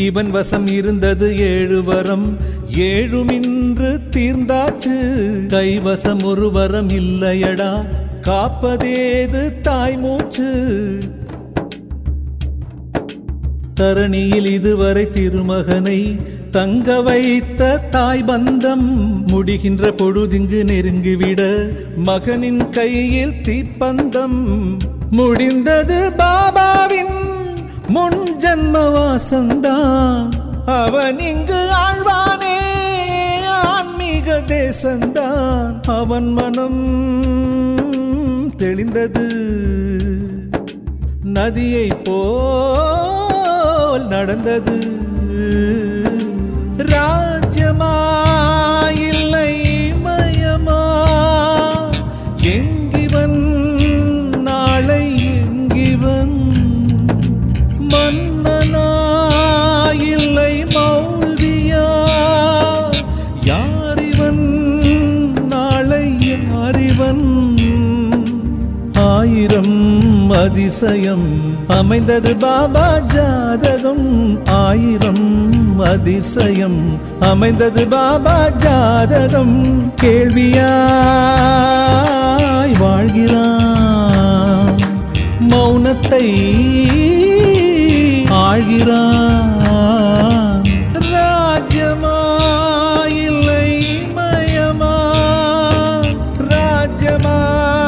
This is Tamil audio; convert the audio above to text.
இவன் வசம் இருந்தது ஏழு வரம் ஏழுமின்று தீர்ந்தாச்சு கைவசம் ஒரு வரம் இல்லையடா காப்பதேது தாய் மூச்சு தரணியில் இதுவரை திருமகனை தங்க வைத்த தாய் பந்தம் முடிகின்ற பொழுதிங்கு நெருங்கிவிட மகனின் கையில் தீப்பந்தம் முடிந்தது பாபாவின் முன் ஜன்ம வாசந்தான் அவன் இங்கு ஆழ்வானே ஆன்மீக தேசந்தான் அவன் மனம் தெளிந்தது நதியை போல் நடந்தது ராஜ்யமா இல்லை மயமா எங்கிவன் நாளை எங்கிவன் மன்னனா இல்லை மௌல்வியா யாரிவன் நாளை யாரிவன் ஆயிரம் அதிசயம் அமைந்தது பாபா ஜாதகம் ஆயிரம் அதிசயம் அமைந்தது பாபா ஜாதகம் கேள்வியாய் வாழ்கிறான் மௌனத்தை ஆழ்கிறான் ராஜ்யமா இல்லை மயமா ராஜ்யமா